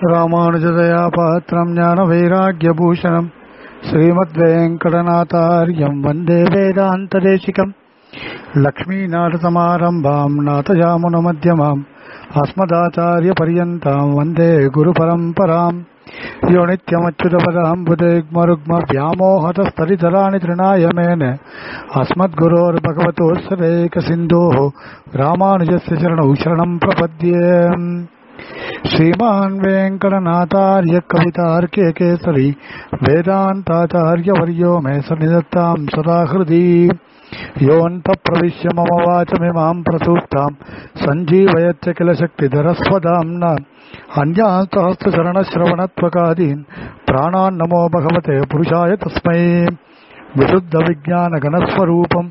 ராமானுஜதயா பாத்திரம் ஞான வைராக்கியபூஷணம் ஸ்ரீமத்வேங்கடநாதாரியம் வந்தே வேதாந்ததேசிகம் லக்ஷ்மீநாதசமாரம்பாம் நாதயாமுனமத்தியமாம் अस्मदाचार्यपर्यन्ताम् वन्दे गुरुपरम्पराम् यो नित्यमच्युतपदाम्बुदेग्मरुग्म व्यामोहतस्तरितराणि तृणाय मेन अस्मद्गुरोर्भगवतोऽस्सरेकसिन्धोः रामानुजस्य चरणौ शरणम् प्रपद्ये श्रीमान् वेङ्कटनाथार्य कवितार्के केसरी वेदान्ताचार्यवर्यो मे सन्निधत्ताम् सदा हृदि योऽन्तप्रविश्य मम वाचमिमाम् प्रसूक्ताम् सञ्जीवयत्य किल शक्तिधरस्वदाम्ना अन्यास्तहस्रचरणश्रवणत्वकादीन् प्राणान् नमो भगवते पुरुषाय तस्मै विशुद्धविज्ञानगणस्वरूपम्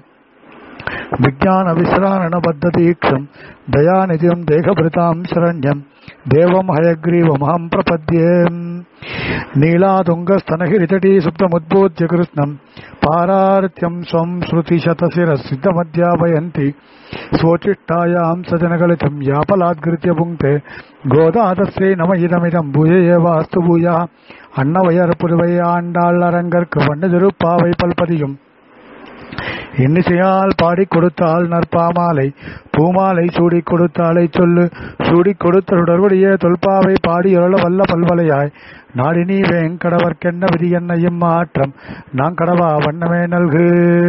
विज्ञानविश्राणबद्धदीक्षम् दयानिधिम् देहभृताम् शरण्यम् देवम् हयग्रीवमहम् प्रपद्ये नीलातुङ्गस्तनहिरितटी सुप्तमुद्बोध्य कृष्णम् पारार्त्यम् स्वम् श्रुतिशतशिरसिद्धमध्यापयन्ति स्वोचिष्टायाम् सजनगलितम् यापलाद्कृत्य पुङ्क्ते गोदातस्यै नम इदमिदम् भूय एवास्तु भूयः அன்னவையர் புதுவை ஆண்டாள் அரங்கற்கு வண்ணதிருப்பாவை பல்பதியும் இன்னிசையால் பாடிக் கொடுத்தாள் நற்பாமாலை பூமாலை சூடிக் கொடுத்தாளை சொல்லு சூடிக் கொடுத்தருடைய தொல்பாவை பாடி அருள வல்ல பல்வலையாய் நாடினி வேங்கடவர்க்கென்ன விதி என்னையும் மாற்றம் நான் கடவா வண்ணமே நல்கு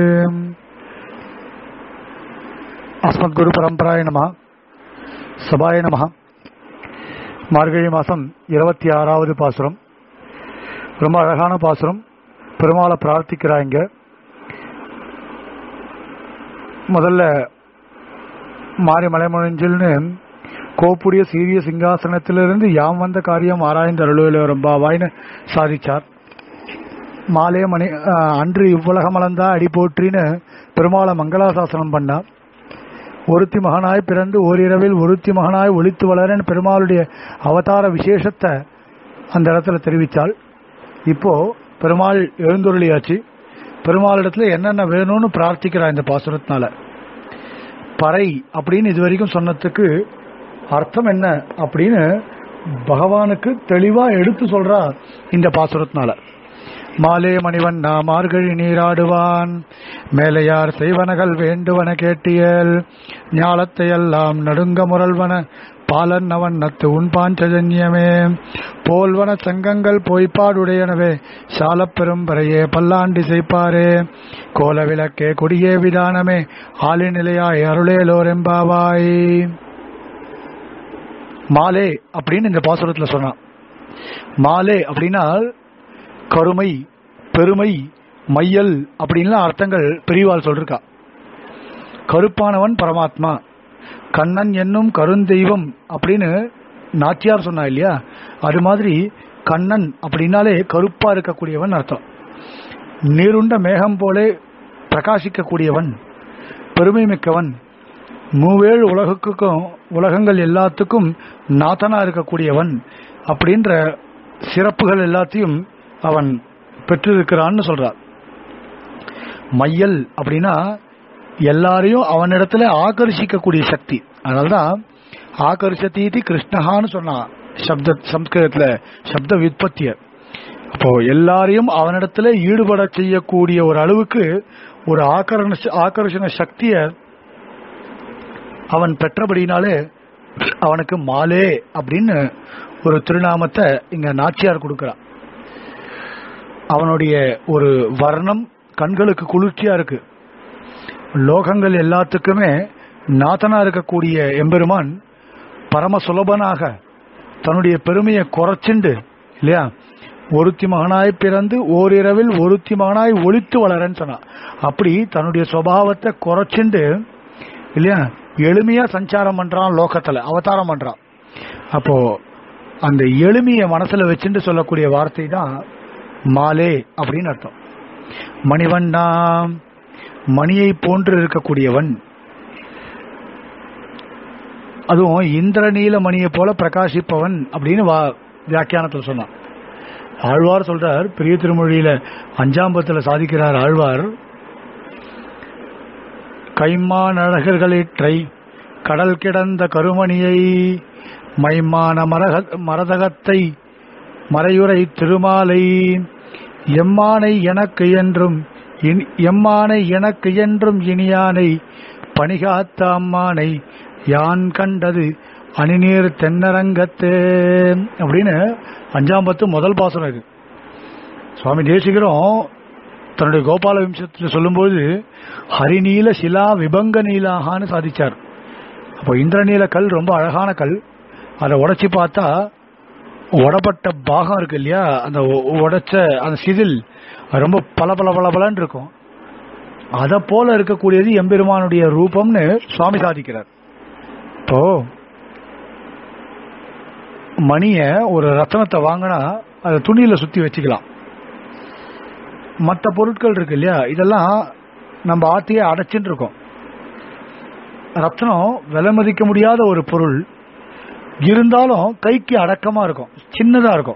அஸ்மத் குரு பரம்பராய நம சபாய நம மார்கழி மாசம் இருபத்தி ஆறாவது பாசுரம் ரொம்ப அழகான பாசுரம் பெருமாளை பிரார்த்திக்கிறாங்க முதல்ல மாறி மலைமொழிஞ்சில்னு கோப்புடைய சீரிய சிங்காசனத்திலிருந்து யாம் வந்த காரியம் ஆராய்ந்த அருளுவில் ரொம்பாவாய்னு சாதிச்சார் மாலே மணி அன்று இவ்வுலகம் அளந்தா அடி போற்றின்னு பெருமாளை மங்களாசாசனம் பண்ணார் ஒருத்தி மகனாய் பிறந்து ஓரிரவில் ஒருத்தி மகனாய் ஒழித்து வளரன்னு பெருமாளுடைய அவதார விசேஷத்தை அந்த இடத்துல தெரிவித்தாள் இப்போ பெருமாள் எழுந்தொருளியாச்சு பெருமாளிடத்துல என்னென்ன வேணும்னு பிரார்த்திக்கிறா இந்த பாசுரத்தினால பறை அப்படின்னு இது வரைக்கும் சொன்னதுக்கு அர்த்தம் என்ன அப்படின்னு பகவானுக்கு தெளிவா எடுத்து சொல்றா இந்த பாசுரத்தினால மாலே மணிவன் நாம் மார்கழி நீராடுவான் மேலையார் செய்வனகள் வேண்டுவன கேட்டியல் ஞாலத்தை எல்லாம் நடுங்க முரல்வன பாலன் அவன் நத்து உண்பாஞ்சஜன்யமே போல்வன சங்கங்கள் பொய்ப்பாடுடையனவே சாலப் பெரும்பறையே பல்லாண்டி செய்ப்பாரே கோல விளக்கே கொடியே விதானமே ஆலி நிலையாய் அருளேலோரெம்பாவாய் மாலே அப்படின்னு இந்த பாசுரத்துல சொன்னான் மாலே அப்படின்னா கருமை பெருமை மையல் அப்படின்லாம் அர்த்தங்கள் பெரியவாள் சொல்லிருக்கா கருப்பானவன் பரமாத்மா கண்ணன் என்னும் கருந்தெய்வம் அப்படின்னு நாச்சியார் சொன்னா இல்லையா அது மாதிரி கண்ணன் அப்படின்னாலே கருப்பா இருக்கக்கூடியவன் அர்த்தம் நீருண்ட மேகம் போலே பிரகாசிக்கக்கூடியவன் பெருமை மிக்கவன் மூவேழு உலகுக்கும் உலகங்கள் எல்லாத்துக்கும் நாத்தனா இருக்கக்கூடியவன் அப்படின்ற சிறப்புகள் எல்லாத்தையும் அவன் பெற்றிருக்கிறான்னு சொல்றார் மையல் அப்படின்னா எல்லாரையும் அவனிடத்துல ஆகர்ஷிக்கக்கூடிய சக்தி அதனால்தான் ஆகர்ஷத்தீதி கிருஷ்ணஹான்னு சொன்னான் சப்த சம்ஸ்கிருதத்துல சப்த விற்பத்திய அப்போ எல்லாரையும் அவனிடத்துல ஈடுபட செய்யக்கூடிய ஒரு அளவுக்கு ஒரு ஆகரண ஆகர்ஷண சக்திய அவன் பெற்றபடினாலே அவனுக்கு மாலே அப்படின்னு ஒரு திருநாமத்தை இங்க நாச்சியார் கொடுக்கிறான் அவனுடைய ஒரு வர்ணம் கண்களுக்கு குளிர்ச்சியா இருக்கு லோகங்கள் எல்லாத்துக்குமே நாதனா இருக்கக்கூடிய எம்பெருமான் பரம சுலபனாக தன்னுடைய பெருமையை குறைச்சுண்டு இல்லையா ஒருத்தி மகனாய் பிறந்து ஓரிரவில் ஒருத்தி மகனாய் ஒழித்து வளரன்னு சொன்னான் அப்படி தன்னுடைய சுவாவத்தை குறைச்சுண்டு இல்லையா எளிமையா சஞ்சாரம் பண்றான் லோகத்துல அவதாரம் பண்றான் அப்போ அந்த எளிமைய மனசுல வச்சுட்டு சொல்லக்கூடிய வார்த்தை தான் மாலே அப்படின்னு அர்த்தம் மணிவண்ணா மணியை போன்று இருக்கக்கூடியவன் அதுவும் இந்திரநீல மணியை போல பிரகாசிப்பவன் அப்படின்னு வியாக்கியானத்தில் சொன்னான் ஆழ்வார் சொல்றார் பெரிய திருமொழியில அஞ்சாம்பத்துல சாதிக்கிறார் ஆழ்வார் கைமா நழகர்களிற்றை கடல் கிடந்த கருமணியை மைமான மரக மரதகத்தை மறையுறை திருமாலை எம்மானை எனக்கு என்றும் இனி- எம்மானை எனக்கு என்றும் இனியானை பணிகாத்த அம்மானை யான் கண்டது அணிநீர் தென்னரங்கத்தே அப்படின்னு அஞ்சாம் பத்து முதல் பாசனம் இது சுவாமி தேசிகரும் தன்னுடைய கோபால வம்சத்தில் சொல்லும்போது ஹரிநீல சிலா விபங்க நீலாகான்னு சாதிச்சார் அப்போ இந்திரநீல கல் ரொம்ப அழகான கல் அதை உடைச்சி பார்த்தா உடப்பட்ட பாகம் இருக்கு இல்லையா அந்த உ- உடைச்ச அந்த சிதில் அது ரொம்ப பல பல பல பலன்னு இருக்கும் அதை போல இருக்கக்கூடியது எம்பெருமானுடைய ரூபம்னு சுவாமி சாதிக்கிறார் இப்போ மணிய ஒரு ரத்தனத்தை வாங்கினா அதை துணியில சுத்தி வச்சுக்கலாம் மற்ற பொருட்கள் இருக்கு இல்லையா இதெல்லாம் நம்ம ஆத்தியே அடைச்சுட்டு இருக்கோம் ரத்னம் விலை மதிக்க முடியாத ஒரு பொருள் இருந்தாலும் கைக்கு அடக்கமா இருக்கும் சின்னதா இருக்கும்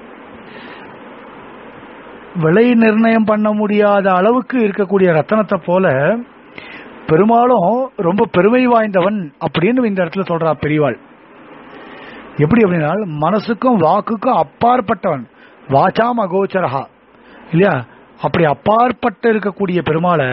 விலை நிர்ணயம் பண்ண முடியாத அளவுக்கு இருக்கக்கூடிய ரத்தனத்தை போல பெரும்பாலும் ரொம்ப பெருமை வாய்ந்தவன் அப்படின்னு இந்த இடத்துல சொல்றா பெரியவாள் எப்படி அப்படின்னா மனசுக்கும் வாக்குக்கும் அப்பாற்பட்டவன் வாச்சாம் அகோச்சரஹா இல்லையா அப்படி அப்பாற்பட்டு இருக்கக்கூடிய பெருமாளை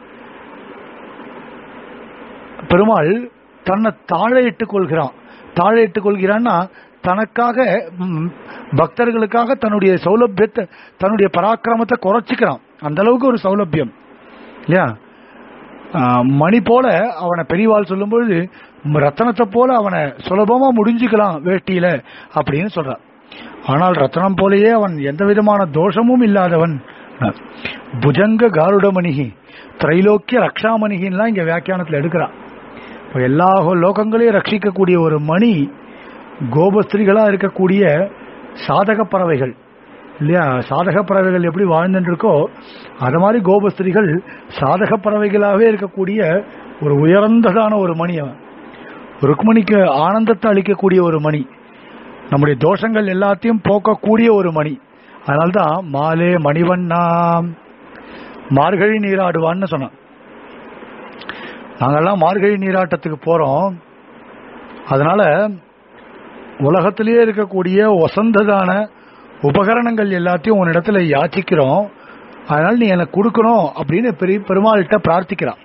பெருமாள் தன்னை தாழையிட்டுக் கொள்கிறான் தாழையிட்டுக் கொள்கிறான்னா தனக்காக ம், பக்தர்களுக்காக தன்னுடைய சௌலபியத்தை தன்னுடைய பராக்கிரமத்தை குறைச்சிக்கிறான் அந்த அளவுக்கு ஒரு சௌலபியம் இல்லையா ஆ, மணி போல அவனை பெரியவாள் சொல்லும்பொழுது ம், ரத்தனத்தை போல அவனை சுலபமா முடிஞ்சுக்கலாம் வேட்டியில அப்படின்னு சொல்றான் ஆனால் ரத்தனம் போலயே அவன் எந்த விதமான தோஷமும் இல்லாதவன் புஜங்க காருடமணிகி திரைலோக்கிய ரக்ஷாமணிகின்லாம் இங்க வியாக்கியானத்துல எடுக்கிறான் இப்ப எல்லா லோகங்களையும் ரட்சிக்கக்கூடிய ஒரு மணி கோபஸ்திரிகளா இருக்கக்கூடிய சாதக பறவைகள் இல்லையா சாதக பறவைகள் எப்படி வாழ்ந்துட்டு இருக்கோ அது மாதிரி கோபஸ்திரிகள் சாதக பறவைகளாகவே இருக்கக்கூடிய ஒரு உயர்ந்ததான ஒரு மணி அவன் ருக்மணிக்கு ஆனந்தத்தை அளிக்கக்கூடிய ஒரு மணி நம்முடைய தோஷங்கள் எல்லாத்தையும் போக்கக்கூடிய ஒரு மணி அதனால்தான் மாலே மணிவண்ணா மார்கழி நீராடுவான்னு சொன்னான் நாங்கெல்லாம் மார்கழி நீராட்டத்துக்கு போறோம் அதனால உலகத்திலேயே இருக்கக்கூடிய ஒசந்ததான உபகரணங்கள் எல்லாத்தையும் உன்னிடத்துல யாச்சிக்கிறோம் அதனால நீ எனக்கு கொடுக்கணும் அப்படின்னு பெரிய பெருமாள்கிட்ட பிரார்த்திக்கிறான்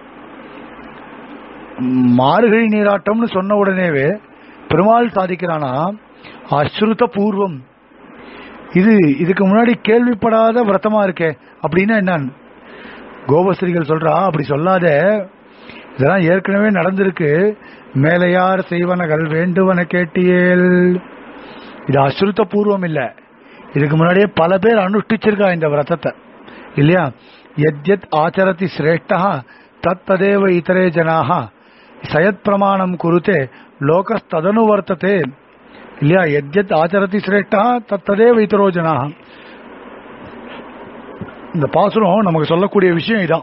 மார்கழி நீராட்டம்னு சொன்ன உடனேவே பெருமாள் சாதிக்கிறானா அஸ்ருத பூர்வம் இது இதுக்கு முன்னாடி கேள்விப்படாத விரதமா இருக்கே அப்படின்னா என்னன்னு கோபஸ்திரிகள் சொல்றா அப்படி சொல்லாத இதெல்லாம் ஏற்கனவே நடந்திருக்கு மேலையார் செய்வனகள் வேண்டுவன கேட்டியேல் இது அசுருத்த பூர்வம் இல்ல இதுக்கு முன்னாடியே பல பேர் அனுஷ்டிச்சிருக்கா இந்த விரதத்தை இல்லையா எத்யத் ஆச்சரதி சிரேஷ்டா தத் ததேவ இதரே ஜனாக சயத் பிரமாணம் குருத்தே லோகஸ்ததனு வர்த்ததே இல்லையா எத்யத் ஆச்சரதி சிரேஷ்டா தத் ததேவ இதரோ ஜனாக இந்த பாசுரம் நமக்கு சொல்லக்கூடிய விஷயம் இதான்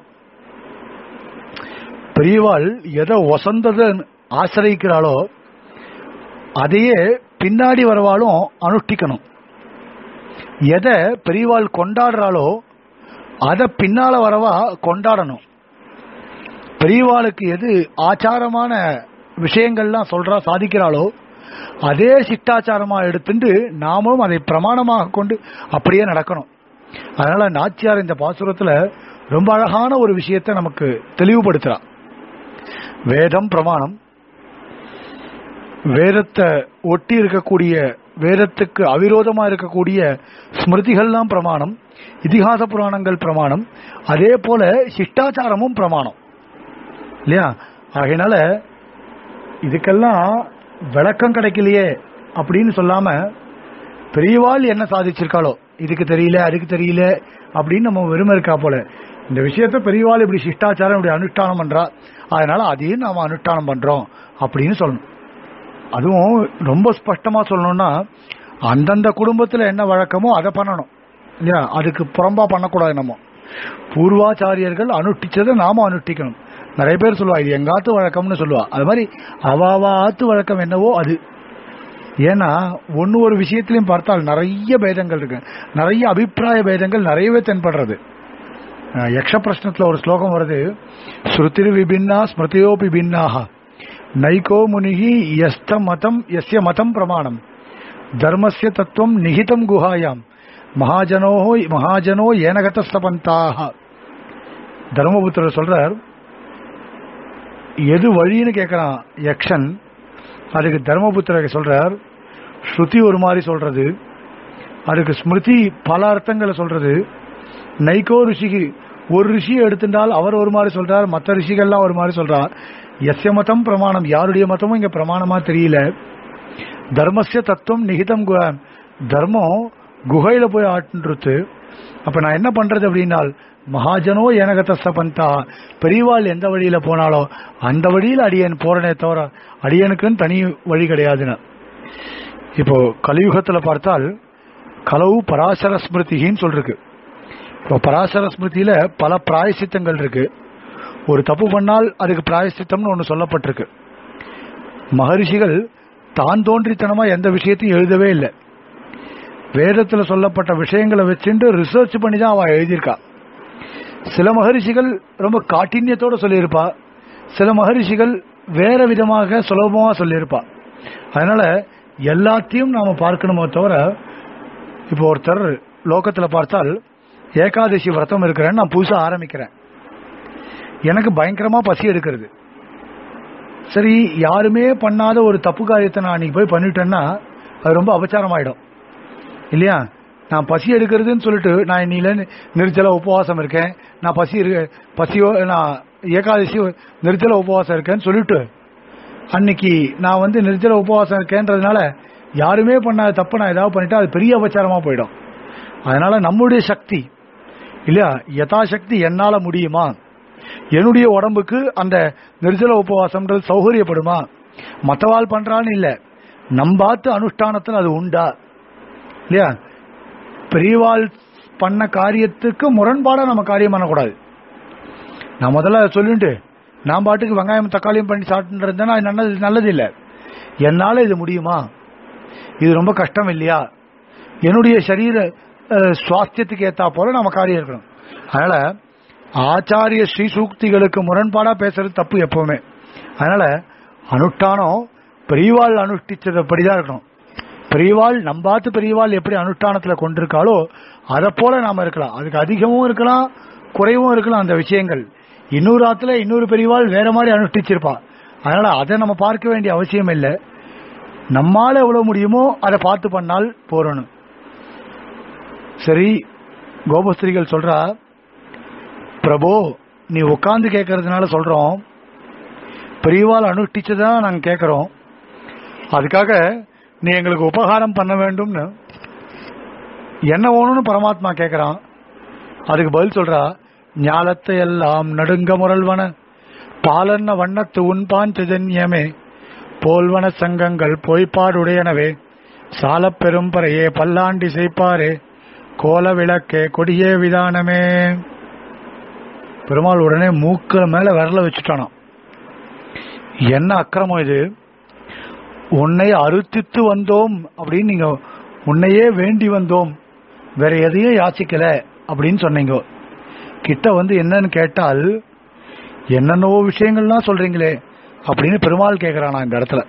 பெரியவாள் எதை வசந்தத ஆசிரியிக்கிறாளோ அதையே பின்னாடி வரவாலும் அனுஷ்டிக்கணும் எதை பெரியவாள் கொண்டாடுறாளோ அதை பின்னால வரவா கொண்டாடணும் பெரியவாளுக்கு எது ஆச்சாரமான விஷயங்கள்லாம் சொல்றா சாதிக்கிறாளோ அதே சிட்டாச்சாரமா எடுத்துட்டு நாமும் அதை பிரமாணமாக கொண்டு அப்படியே நடக்கணும் அதனால நாச்சியார் இந்த பாசுரத்துல ரொம்ப அழகான ஒரு விஷயத்தை நமக்கு தெளிவுபடுத்துறா வேதம் பிரமாணம் வேதத்தை ஒட்டி இருக்கக்கூடிய வேதத்துக்கு அவிரோதமா இருக்கக்கூடிய ஸ்மிருதிகள்லாம் பிரமாணம் இதிகாச புராணங்கள் பிரமாணம் அதே போல சிஷ்டாச்சாரமும் பிரமாணம் இல்லையா ஆகையினால இதுக்கெல்லாம் விளக்கம் கிடைக்கலையே அப்படின்னு சொல்லாம பெரியவாள் என்ன சாதிச்சிருக்காளோ இதுக்கு தெரியல அதுக்கு தெரியல அப்படின்னு நம்ம வெறுமை இருக்கா போல இந்த விஷயத்த பெரியவாள் இப்படி சிஷ்டாச்சாரம் இப்படி அனுஷ்டானம் பண்றா அதனால அதையும் நாம அனுஷ்டானம் பண்றோம் அப்படின்னு சொல்லணும் அதுவும் ரொம்ப ஸ்பஷ்டமா சொல்லணும்னா அந்தந்த குடும்பத்துல என்ன வழக்கமோ அதை பண்ணணும் இல்லையா அதுக்கு புறம்பா பண்ணக்கூடாது நம்ம பூர்வாச்சாரியர்கள் அனுஷ்டிச்சதை நாம அனுஷ்டிக்கணும் நிறைய பேர் சொல்லுவா இது எங்காத்து வழக்கம்னு சொல்லுவா அது மாதிரி அவாவா ஆத்து வழக்கம் என்னவோ அது ஏன்னா ஒன்னு ஒரு விஷயத்திலையும் பார்த்தால் நிறைய பேதங்கள் இருக்கு நிறைய அபிப்பிராய பேதங்கள் நிறையவே தென்படுறது அஹ் யக்ஷ பிரஷ்னத்துல ஒரு ஸ்லோகம் வருது ஸ்ருதிர் விபின்னா ஸ்மிருதியோபி பின்னாக நைகோ முனிகி எஸ்த மதம் எஸ்ய மதம் பிரமாணம் தர்மஸ்ய தத்துவம் நிகிதம் குஹாயாம் மகாஜனோ மகாஜனோ ஏனகத்தஸ்தபந்தாக தர்மபுத்திரர் சொல்றார் எது வழின்னு கேட்கறான் யக்ஷன் அதுக்கு தர்மபுத்திரர் சொல்றார் ஸ்ருதி ஒரு மாதிரி சொல்றது அதுக்கு ஸ்மிருதி பல அர்த்தங்களை சொல்றது நைகோ ரிஷிக்கு ஒரு ரிஷியை எடுத்துட்டால் அவர் ஒரு மாதிரி சொல்றார் மற்ற ரிஷிகள்லாம் ஒரு மாதிரி சொல்றார் எஸ்ய மதம் பிரமாணம் யாருடைய மதமும் இங்க பிரமாணமா தெரியல தர்மஸ்ய தத்துவம் நிகிதம் குஹ தர்மம் குகையில போய் ஆட்டுன்றது அப்ப நான் என்ன பண்றது அப்படின்னால் மகாஜனோ எனகத்த பந்தா பெரியவாள் எந்த வழியில போனாலோ அந்த வழியில அடியன் போறனே தவிர அடியனுக்குன்னு தனி வழி கிடையாதுன்னு இப்போ கலியுகத்துல பார்த்தால் கலவு பராசர ஸ்மிருதின்னு சொல்லிருக்கு இப்போ பராசர ஸ்மிருதியில பல பிராயசித்தங்கள் இருக்கு ஒரு தப்பு பண்ணால் அதுக்கு பிராயசித்தம்னு ஒன்று சொல்லப்பட்டிருக்கு மகரிஷிகள் தான் தோன்றித்தனமா எந்த விஷயத்தையும் எழுதவே இல்லை வேதத்துல சொல்லப்பட்ட விஷயங்களை வச்சுட்டு ரிசர்ச் பண்ணி தான் அவ எழுதியிருக்கா சில மகரிஷிகள் ரொம்ப காட்டின்யத்தோட சொல்லியிருப்பா சில மகரிஷிகள் வேற விதமாக சுலபமா சொல்லியிருப்பா அதனால எல்லாத்தையும் நாம பார்க்கணுமோ தவிர இப்போ ஒருத்தர் லோகத்துல பார்த்தால் ஏகாதசி விரதம் இருக்கிறேன்னு நான் புதுசா ஆரம்பிக்கிறேன் எனக்கு பயங்கரமா பசி எடுக்கிறது சரி யாருமே பண்ணாத ஒரு தப்பு காரியத்தை நான் அன்னைக்கு போய் பண்ணிட்டேன்னா அது ரொம்ப அபச்சாரம் ஆயிடும் இல்லையா நான் பசி எடுக்கிறதுன்னு சொல்லிட்டு நான் இன்னில நிர்ஜல உபவாசம் இருக்கேன் நான் பசி இருக்கு பசியோ நான் ஏகாதசி நிர்ஜல உபவாசம் இருக்கேன்னு சொல்லிட்டு அன்னைக்கு நான் வந்து நிர்ஜல உபவாசம் இருக்கேன்றதுனால யாருமே பண்ணாத தப்பு நான் ஏதாவது பண்ணிட்டா அது பெரிய அபச்சாரமா போயிடும் அதனால நம்முடைய சக்தி இல்லையா யதாசக்தி என்னால முடியுமா என்னுடைய உடம்புக்கு அந்த நிர்ஜல உபவாசம்ன்றது சௌகரியப்படுமா மற்றவாள் பண்றான்னு இல்ல நம்பாத்து அனுஷ்டானத்தில் அது உண்டா இல்லையா பெரியவாள் பண்ண காரியத்துக்கு முரண்பாடா நம்ம காரியம் பண்ணக்கூடாது நான் முதல்ல அதை சொல்லிட்டு நான் பாட்டுக்கு வெங்காயம் தக்காளியும் பண்ணி சாப்பிட்டுருந்தேன்னா அது நல்லது நல்லது இல்லை என்னால இது முடியுமா இது ரொம்ப கஷ்டம் இல்லையா என்னுடைய சரீர அஹ், சுவாஸ்தியத்துக்கு ஏத்தா போல நம்ம காரியம் இருக்கணும் அதனால ஆச்சாரிய ஸ்ரீ சூக்திகளுக்கு முரண்பாடா பேசுறது தப்பு எப்பவுமே அதனால அனுஷ்டானம் பெரியவாள் அனுஷ்டிச்சதுபடிதான் இருக்கணும் பெரியவாள் நம்பாத்து பெரியவாள் எப்படி அனுஷ்டானத்துல கொண்டிருக்காளோ அதை போல நாம இருக்கலாம் அதுக்கு அதிகமும் இருக்கலாம் குறைவும் இருக்கலாம் அந்த விஷயங்கள் இன்னொரு ஆத்துல இன்னொரு பெரியவாள் வேற மாதிரி அனுஷ்டிச்சிருப்பா அதனால அதை நம்ம பார்க்க வேண்டிய அவசியம் இல்லை நம்மால எவ்வளவு முடியுமோ அதை பார்த்து பண்ணால் போறணும் சரி கோபஸ்திரிகள் சொல்றா பிரபு நீ உட்கார்ந்து கேட்கறதுனால சொல்றோம் பெரியவாள் அனுஷ்டிச்சதான் நாங்க கேட்கறோம் அதுக்காக நீ எங்களுக்கு உபகாரம் பண்ண வேண்டும்னு என்ன வேணும்னு பரமாத்மா கேட்கறான் அதுக்கு பதில் சொல்றா ஞாலத்தை எல்லாம் நடுங்க முரல்வன பாலன்ன வண்ணத்து உன் பாஞ்சஜன்யமே போல்வன சங்கங்கள் பொய்ப்பாடுடையனவே சாலப் பெரும்பறையே பல்லாண்டி செய்ப்பாரே கோல விளக்கே கொடியே விதானமே பெருமாள் உடனே மூக்கில மேல விரல வச்சுட்டானாம் என்ன அக்கிரமம் இது உன்னை அறுத்தித்து வந்தோம் அப்படின்னு நீங்க உன்னையே வேண்டி வந்தோம் வேற எதையும் யாச்சிக்கல அப்படின்னு சொன்னீங்க கிட்ட வந்து என்னன்னு கேட்டால் என்னென்னவோ விஷயங்கள்லாம் சொல்றீங்களே அப்படின்னு பெருமாள் கேட்கிறானா இந்த இடத்துல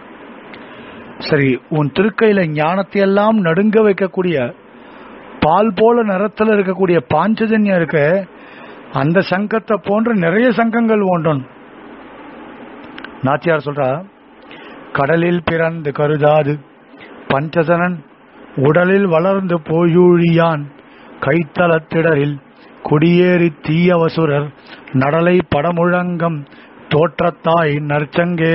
சரி உன் திருக்கையில ஞானத்தை எல்லாம் நடுங்க வைக்கக்கூடிய பால் போல நிறத்துல இருக்கக்கூடிய பாஞ்சஜன்யம் இருக்கு அந்த சங்கத்தை போன்ற நிறைய சங்கங்கள் ஓண்டோன் நாச்சியார் சொல்றா கடலில் பிறந்து கருதாது பஞ்சசனன் உடலில் வளர்ந்து போயூழியான் கைத்தலத்திடரில் குடியேறி தீயவசுரர் நடலை படமுழங்கம் தோற்றத்தாய் நற்சங்கே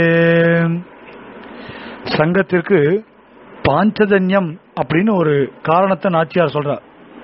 சங்கத்திற்கு பாஞ்சஜன்யம் அப்படின்னு ஒரு காரணத்தை நாச்சியார் சொல்றார்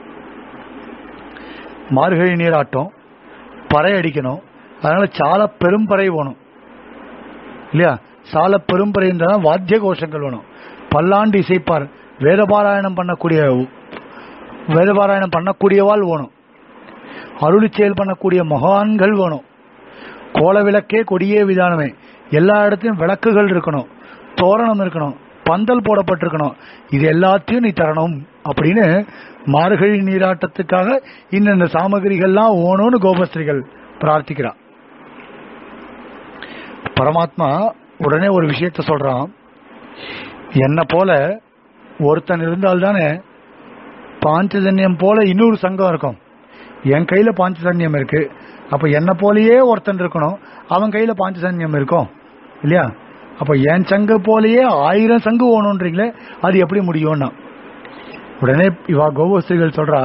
மார்கழி நீராட்டம் பறை அடிக்கணும் அதனால சால பெரும்பறை வேணும் இல்லையா சால பெரும்பறை இருந்தால் வாத்திய கோஷங்கள் வேணும் பல்லாண்டு இசைப்பார் வேதபாராயணம் பண்ணக்கூடிய வேதபாராயணம் பண்ணக்கூடியவாள் வேணும் அருளி செயல் பண்ணக்கூடிய மகான்கள் வேணும் கோல விளக்கே கொடியே விதானமே எல்லா இடத்தையும் விளக்குகள் இருக்கணும் தோரணம் இருக்கணும் பந்தல் போடப்பட்டிருக்கணும் இது எல்லாத்தையும் நீ தரணும் அப்படின்னு மார்கழி நீராட்டத்துக்காக இன்னென்ன சாமகிரிகள்லாம் ஓணும்னு கோபஸ்திரிகள் பிரார்த்திக்கிறா பரமாத்மா உடனே ஒரு விஷயத்த சொல்றான் என்ன போல ஒருத்தன் இருந்தால்தானே பாஞ்சஜன்யம் போல இன்னொரு சங்கம் இருக்கும் என் கையில பாஞ்சஜன்யம் இருக்கு அப்ப என்ன போலயே ஒருத்தன் இருக்கணும் அவன் கையில பாஞ்சஜன்யம் இருக்கும் இல்லையா அப்ப என் சங்கு போலயே ஆயிரம் சங்கு ஓணுன்றீங்களே அது எப்படி முடியும்னா உடனே இவா கோபஸ்திரிகள் சொல்றா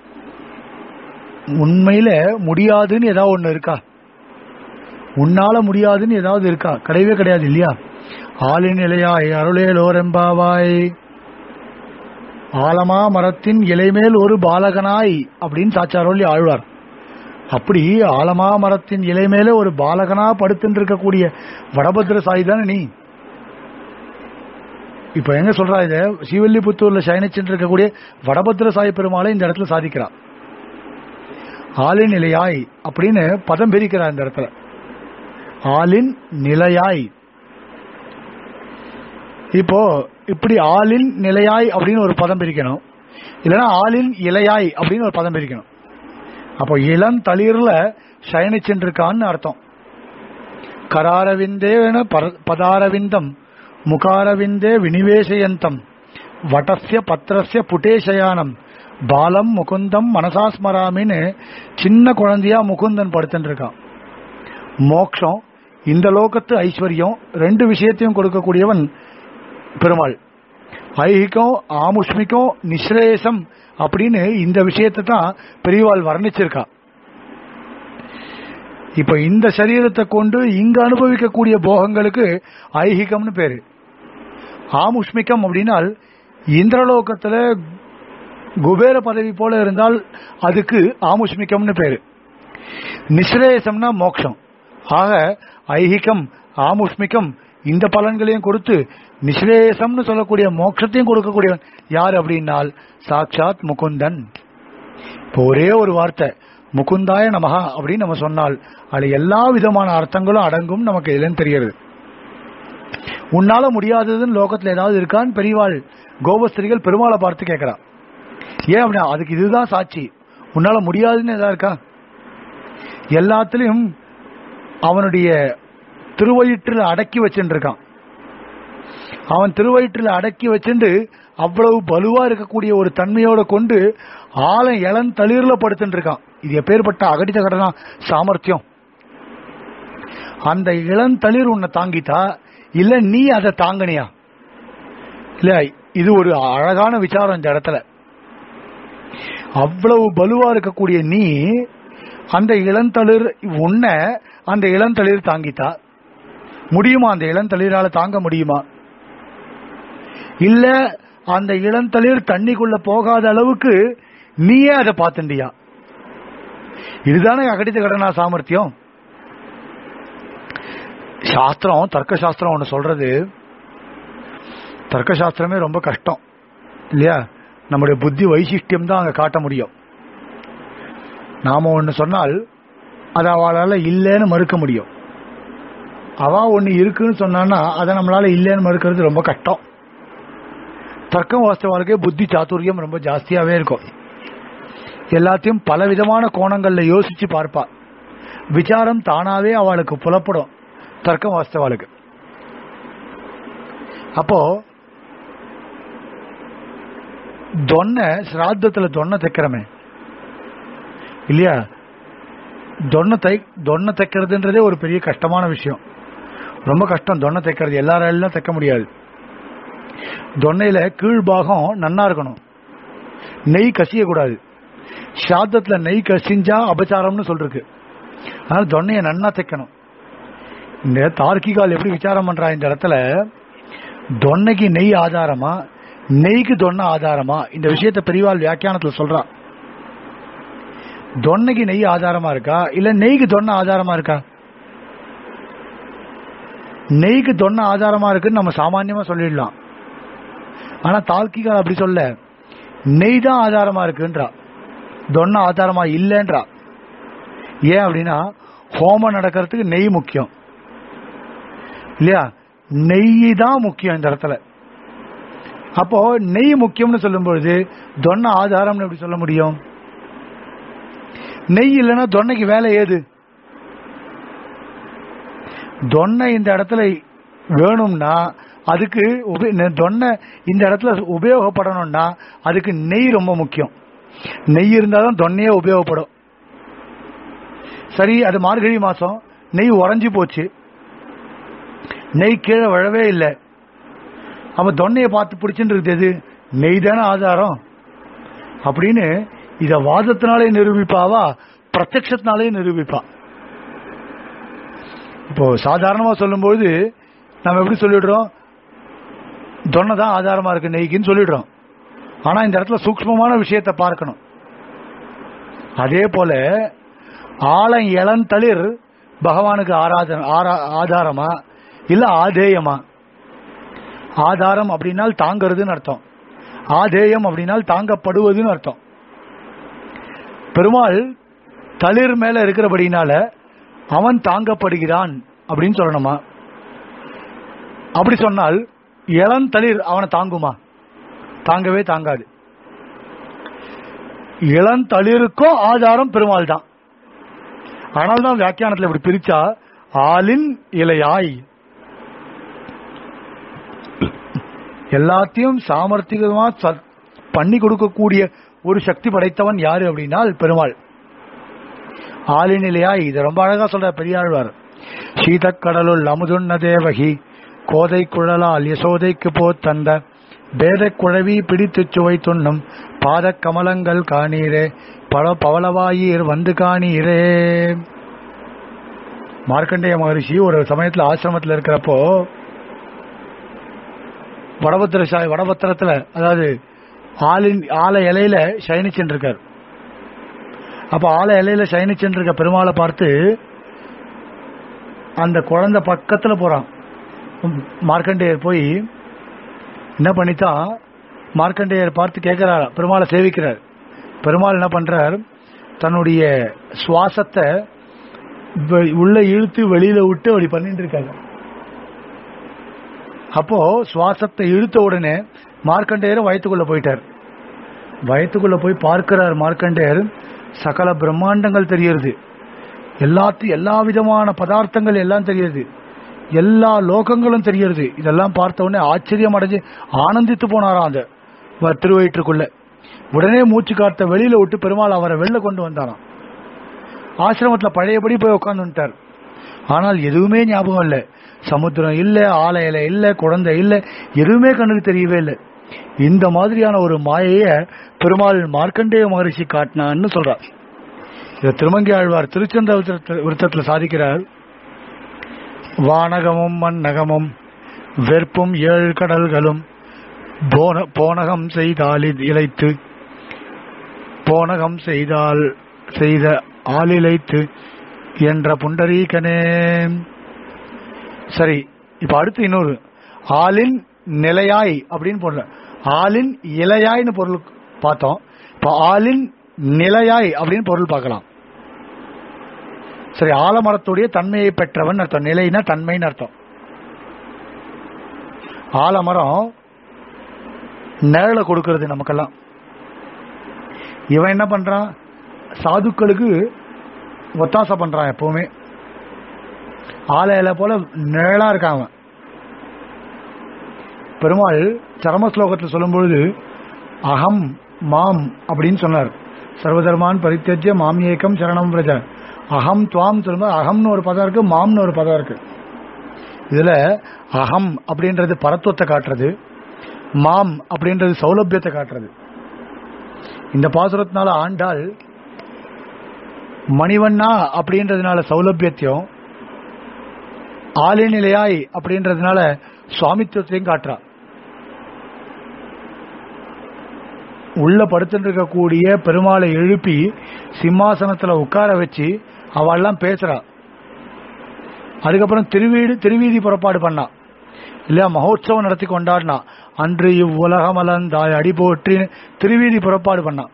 உண்மையில முடியாதுன்னு ஏதாவது ஒண்ணு இருக்கா உன்னால முடியாதுன்னு ஏதாவது இருக்கா கிடையவே கிடையாது இல்லையா ஆளின் இலையாய் அருளே லோரெம்பாவாய் ஆலமா மரத்தின் இலைமேல் ஒரு பாலகனாய் அப்படின்னு சாச்சாரோல்லி ஆழ்வார் அப்படி ஆலமா மரத்தின் இலை மேல ஒரு பாலகனா படுத்துட்டு இருக்கக்கூடிய வடபத்திர சாய் தானே நீ இப்ப எங்க சொல்றா இத ஸ்ரீவில்லிபுத்தூர்ல சயனிச்சுட்டு இருக்கக்கூடிய வடபத்திர சாய் பெருமாளை இந்த இடத்துல சாதிக்கிறா ஆளின் நிலையாய் அப்படின்னு பதம் பிரிக்கிறா இந்த இடத்துல ஆளின் நிலையாய் இப்போ இப்படி ஆளின் நிலையாய் அப்படின்னு ஒரு பதம் பிரிக்கணும் இல்லைன்னா ஆளின் இலையாய் அப்படின்னு ஒரு பதம் பிரிக்கணும் அப்போ இளம் தளிர்ல சயனிச்சுருக்கான்னு அர்த்தம் கராரவிந்தேன பர- பதாரவிந்தம் முகாரவிந்தே வினிவேசயந்தம் வட்டஸ்ய பத்திரஸ்ய புட்டேசயானம் பாலம் முகுந்தம் மனசா ஸ்மராமின்னு சின்ன குழந்தையா முகுந்தன் படுத்துட்டு இருக்கான் மோக்ஷம் இந்த லோகத்து ஐஸ்வர்யம் ரெண்டு விஷயத்தையும் கொடுக்கக்கூடியவன் பெருமாள் ஐகிகம் ஆமுஷ்மிகம் நிஸ்ரேசம் அப்படின்னு இந்த விஷயத்தை தான் பெரியவாள் வர்ணிச்சிருக்கா இப்ப இந்த சரீரத்தை கொண்டு இங்க அனுபவிக்கக்கூடிய போகங்களுக்கு ஐகிகம்னு பேரு ஆமுஷ்மிகம் அப்படின்னால் இந்திரலோகத்துல குபேர பதவி போல இருந்தால் அதுக்கு ஆமுஷ்மிகம்னு பேரு நிஸ்ரேசம்னா மோட்சம் ஆக ஐகிகம் ஆமுஷ்மிகம் இந்த பலன்களையும் கொடுத்து நிஸ்ரேசம்னு சொல்லக்கூடிய மோட்சத்தையும் கொடுக்கக்கூடியவன் யார் அப்படின்னால் சாட்சாத் முகுந்தன் இப்போ ஒரே ஒரு வார்த்தை முகுந்தாய நமஹா அப்படின்னு நம்ம சொன்னால் அது எல்லா விதமான அர்த்தங்களும் அடங்கும் நமக்கு இதுலன்னு தெரிகிறது உன்னால முடியாததுன்னு லோகத்துல ஏதாவது இருக்கான்னு பெரியவாள் கோபஸ்திரிகள் பெருமாளை பார்த்து கேட்கிறா ஏன் அப்படின்னா அதுக்கு இதுதான் சாட்சி உன்னால முடியாதுன்னு ஏதாவது இருக்கா எல்லாத்துலயும் அவனுடைய திருவயிற்றில் அடக்கி வச்சுட்டு இருக்கான் அவன் திருவயிற்றில் அடக்கி வச்சுண்டு அவ்வளவு பலுவா இருக்கக்கூடிய ஒரு தன்மையோட கொண்டு ஆழம் இளம் தளிர்ல படுத்துட்டு இருக்கான் இது எப்பேற்பட்ட அகடித கடனா சாமர்த்தியம் அந்த இளந்தளிர் உன்னை தாங்கிட்டா இல்ல நீ அதை தாங்கினியா இல்ல இது ஒரு அழகான விசாரம் இந்த இடத்துல அவ்வளவு பலுவா இருக்கக்கூடிய நீ அந்த இளந்தளிர் உன்னை அந்த இளந்தளிர் தாங்கிட்டா முடியுமா அந்த இளந்தளிரால தாங்க முடியுமா இல்ல அந்த இளந்தளிர் தண்ணிக்குள்ள போகாத அளவுக்கு நீயே அதை பார்த்துண்டியா இதுதானே அகடித கடனா சாமர்த்தியம் சாஸ்திரம் தர்க்க சாஸ்திரம் ஒன்று சொல்றது தர்க்க சாஸ்திரமே ரொம்ப கஷ்டம் இல்லையா நம்முடைய புத்தி வைசிஷ்டியம் தான் அங்க காட்ட முடியும் நாம ஒன்று சொன்னால் அதை அவளால இல்லைன்னு மறுக்க முடியும் அவ ஒன்று இருக்குன்னு சொன்னான்னா அதை நம்மளால இல்லைன்னு மறுக்கிறது ரொம்ப கஷ்டம் தர்க்கம் வாஸ்தவாளுக்கே புத்தி சாதுரியம் ரொம்ப ஜாஸ்தியாவே இருக்கும் எல்லாத்தையும் பல விதமான கோணங்கள்ல யோசிச்சு பார்ப்பா விசாரம் தானாவே அவளுக்கு புலப்படும் தர்க்கம் வாஸ்தவாளுக்கு அப்போ தொன்னை சிராத்தத்துல தொன்னை தைக்கிறமே இல்லையா தொன்னை தை தொன்னை தைக்கிறதுன்றதே ஒரு பெரிய கஷ்டமான விஷயம் ரொம்ப கஷ்டம் தொன்னை தைக்கிறது எல்லாராலும் தைக்க முடியாது தொன்னையில கீழ்பாகம் நன்னா இருக்கணும் நெய் கசிய கூடாது சாதத்துல நெய் கசிஞ்சா அபச்சாரம்னு சொல்லிருக்கு அதனால தொன்னைய நன்னா தைக்கணும் இந்த தார்க்கிகால் எப்படி விசாரம் பண்றா இந்த இடத்துல தொன்னைக்கு நெய் ஆதாரமா நெய்க்கு தொன்னை ஆதாரமா இந்த விஷயத்த பெரியவாள் வியாக்கியானத்துல சொல்றா தொன்னைக்கு நெய் ஆதாரமா இருக்கா இல்ல நெய்க்கு தொன்னை ஆதாரமா இருக்கா நெய்க்கு தொன்னை ஆதாரமா இருக்குன்னு நம்ம சாமான்யமா சொல்லிடலாம் ஆனா தார்க்கிகால் அப்படி சொல்ல நெய் தான் ஆதாரமா இருக்குன்றா தொன்னை ஆதாரமா இல்லைன்றா ஏன் அப்படின்னா ஹோமம் நடக்கிறதுக்கு நெய் முக்கியம் இல்லையா நெய் தான் முக்கியம் இந்த இடத்துல அப்போ நெய் முக்கியம்னு சொல்லும் பொழுது தொன்னை ஆதாரம்னு எப்படி சொல்ல முடியும் நெய் இல்லைன்னா தொன்னைக்கு வேலை ஏது தொன்னை இந்த இடத்துல வேணும்னா அதுக்கு உப- நெ- தொன்னை இந்த இடத்துல உபயோகப்படணும்னா அதுக்கு நெய் ரொம்ப முக்கியம் நெய் இருந்தாதான் தொன்னையே உபயோகப்படும் சரி அது மார்கழி மாசம் நெய் உறைஞ்சு போச்சு நெய் கீழே விழவே இல்லை அப்ப தொன்னையை பார்த்து பிடிச்சுட்டு இருக்குது எது நெய் தானே ஆதாரம் அப்படின்னு இத வாதத்தினாலே நிரூபிப்பாவா பிரத்யக்ஷத்தினாலே நிரூபிப்பா இப்போ சாதாரணமா சொல்லும்போது நம்ம எப்படி சொல்லிடுறோம் தொன்னை தான் ஆதாரமா இருக்கு நெய்க்குன்னு சொல்லிடுறோம் ஆனா இந்த இடத்துல சூக்ஷ்மமான விஷயத்தை பார்க்கணும் அதே போல ஆழம் இளந்தளிர் பகவானுக்கு ஆராதன ஆரா- ஆதாரமா இல்ல ஆதேயமா ஆதாரம் அப்படின்னால் தாங்கிறதுன்னு அர்த்தம் ஆதேயம் அப்படின்னால் தாங்கப்படுவதுன்னு அர்த்தம் பெருமாள் தளிர் மேல இருக்கிறபடினால அவன் தாங்கப்படுகிறான் அப்படின்னு சொல்லணுமா அப்படி சொன்னால் இளந்தளிர் அவனை தாங்குமா தாங்கவே தாங்காது இளந்தளிருக்கும் ஆதாரம் பெருமாள் தான் ஆனால் தான் வியாக்கியானத்தில் இப்படி பிரிச்சா ஆளின் இலையாய் எல்லாத்தையும் சாமர்த்திகமா ச- பண்ணி கொடுக்கக்கூடிய ஒரு சக்தி படைத்தவன் யாரு அப்படின்னா பெருமாள் ஆளின் இலையாய் இது ரொம்ப அழகா சொல்ற பெரியாழ்வார் சீதக்கடலுள் அமுதுண்ண தேவகி கோதை குழலால் யசோதைக்கு போத் தந்த பேதக் குழவி பிடித்துச் சுவை துண்ணும் பாதக் கமலங்கள் காணீரே பல பவளவாயீர் வந்து காணீரே மார்க்கண்டேய மகரிஷி ஒரு சமயத்துல ஆசிரமத்துல இருக்கிறப்போ வடபத்திர சா- வடபத்திரத்துல அதாவது ஆளின் ஆல இலையில சயனிச்சுட்டு இருக்கார் அப்ப ஆல இலையில சயனிச்சுட்டு இருக்க பெருமாளை பார்த்து அந்த குழந்தை பக்கத்துல போறான் உம், மார்க்கண்டேயர் போய் என்ன பண்ணித்தான் மார்க்கண்டேயர் பார்த்து கேட்கிறார் பெருமாளை சேவிக்கிறார் பெருமாள் என்ன பண்றார் தன்னுடைய சுவாசத்தை வெ- உள்ள இழுத்து வெளியில விட்டு அப்படி பண்ணிட்டு இருக்காங்க அப்போ சுவாசத்தை இழுத்த உடனே மார்க்கண்டேயர் வயத்துக்குள்ள போயிட்டார் வயத்துக்குள்ள போய் பார்க்கிறார் மார்க்கண்டேயர் சகல பிரம்மாண்டங்கள் தெரியுது எல்லாத்தையும் எல்லா விதமான பதார்த்தங்கள் எல்லாம் தெரியுது எல்லா லோகங்களும் தெரியுது இதெல்லாம் பார்த்த உடனே ஆச்சரியம் அடைஞ்சு ஆனந்தித்து போனாராம் அந்த வ- திருவயிற்றுக்குள்ள உடனே மூச்சு காத்த வெளியில விட்டு பெருமாள் அவரை வெளில கொண்டு வந்தாராம் ஆசிரமத்துல பழையபடி போய் உட்கார்ந்துட்டார் ஆனால் எதுவுமே ஞாபகம் இல்லை சமுத்திரம் இல்ல ஆலை இலை இல்ல குழந்தை இல்ல எதுவுமே கண்ணுக்கு தெரியவே இல்லை இந்த மாதிரியான ஒரு மாயைய பெருமாள் மார்க்கண்டேய மகரிஷி காட்டினான்னு சொல்றார் இதை திருமங்கி ஆழ்வார் திருச்செந்த விருத்தத்தில் சாதிக்கிறார் வானகமும் மண்ணகமும் வெறுப்பும் ஏழு கடல்களும் போன போனகம் செய்தால் இது இழைத்து போனகம் செய்தால் செய்த ஆளிழைத்து என்ற புண்டரீகனே சரி இப்ப அடுத்து இன்னொரு ஆளின் நிலையாய் அப்படின்னு பொருள் ஆளின் இலையாய்னு பொருள் பார்த்தோம் இப்ப ஆளின் நிலையாய் அப்படின்னு பொருள் பார்க்கலாம் சரி ஆலமரத்துடைய தன்மையை பெற்றவன் அர்த்தம் நிலைனா தன்மைன்னு அர்த்தம் ஆலமரம் நிழலை கொடுக்கிறது நமக்கெல்லாம் இவன் என்ன பண்றான் சாதுக்களுக்கு ஒத்தாசை பண்றான் எப்பவுமே ஆல இலை போல நிழலா இருக்கான் அவன் பெருமாள் சரம ஸ்லோகத்தில் சொல்லும்பொழுது அகம் மாம் அப்படின்னு சொன்னார் சர்வதர்மான் பரித்தஜ்ய மாம் ஏகம் சரணம் பிரஜ அகம் துவாம் சொல்லும்போது அகம்னு ஒரு பதம் இருக்கு மாம்னு ஒரு பதம் இருக்கு இதுல அகம் அப்படின்றது பரத்துவத்தை காட்டுறது மாம் அப்படின்றது சௌலபியத்தை காட்டுறது இந்த பாசுரத்தினால ஆண்டாள் மணிவண்ணா அப்படின்றதுனால சௌலபியத்தையும் ஆளிநிலையாய் அப்படின்றதுனால சுவாமித்துவத்தையும் காட்டுறா உள்ள படுத்துட்டு இருக்கக்கூடிய பெருமாளை எழுப்பி சிம்மாசனத்துல உட்கார வச்சு அவெல்லாம் பேசுறா அதுக்கப்புறம் திருவீடு திருவீதி புறப்பாடு பண்ணா இல்லையா மகோத்சவம் நடத்தி கொண்டாடினா அன்று இவ்வுலகமலந்தாய் அடி போற்றி திருவீதி புறப்பாடு பண்ணா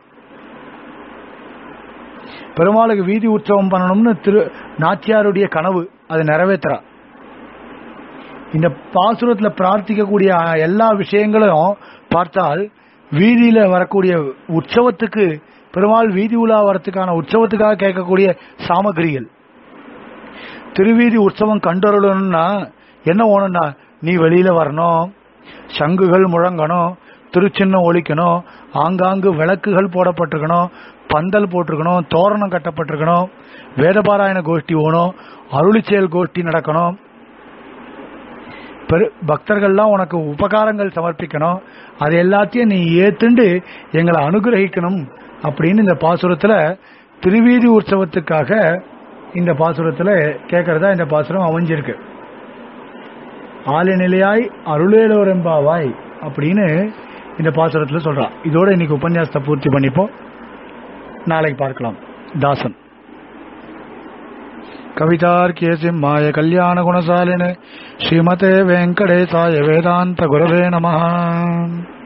பெருமாளுக்கு வீதி உற்சவம் பண்ணணும்னு திரு நாச்சியாருடைய கனவு அது நிறைவேற்றுறா இந்த பாசுரத்துல பிரார்த்திக்கக்கூடிய எல்லா விஷயங்களும் பார்த்தால் வீதியில வரக்கூடிய உற்சவத்துக்கு பெருமாள் வீதி உலா வரத்துக்கான உற்சவத்துக்காக கேட்கக்கூடிய சாமகிரிகள் திருவீதி உற்சவம் கண்டறணும்னா என்ன ஓணும்னா நீ வெளியில வரணும் சங்குகள் முழங்கணும் திருச்சின்னம் ஒலிக்கணும் ஆங்காங்கு விளக்குகள் போடப்பட்டிருக்கணும் பந்தல் போட்டிருக்கணும் தோரணம் கட்டப்பட்டிருக்கணும் வேதபாராயண கோஷ்டி ஓணும் அருளிச்செயல் கோஷ்டி நடக்கணும் பெரு பக்தர்கள்லாம் உனக்கு உபகாரங்கள் சமர்ப்பிக்கணும் அது எல்லாத்தையும் நீ ஏத்துண்டு எங்களை அனுகிரகிக்கணும் அப்படின்னு இந்த பாசுரத்துல திருவீதி உற்சவத்துக்காக இந்த பாசுரத்துல கேட்கறதா இந்த பாசுரம் அமைஞ்சிருக்கு ஆலிநிலையாய் அருளேலோரெம்பாவாய் அப்படின்னு இந்த பாசுரத்துல சொல்றான் இதோட இன்னைக்கு உபன்யாசத்தை பூர்த்தி பண்ணிப்போம் நாளைக்கு பார்க்கலாம் தாசன் கவிதார்க்கிய சிம்மாய கல்யாண குணசாலினே ஸ்ரீமதே வெங்கடேசாய வேதாந்த குரவே நமஹ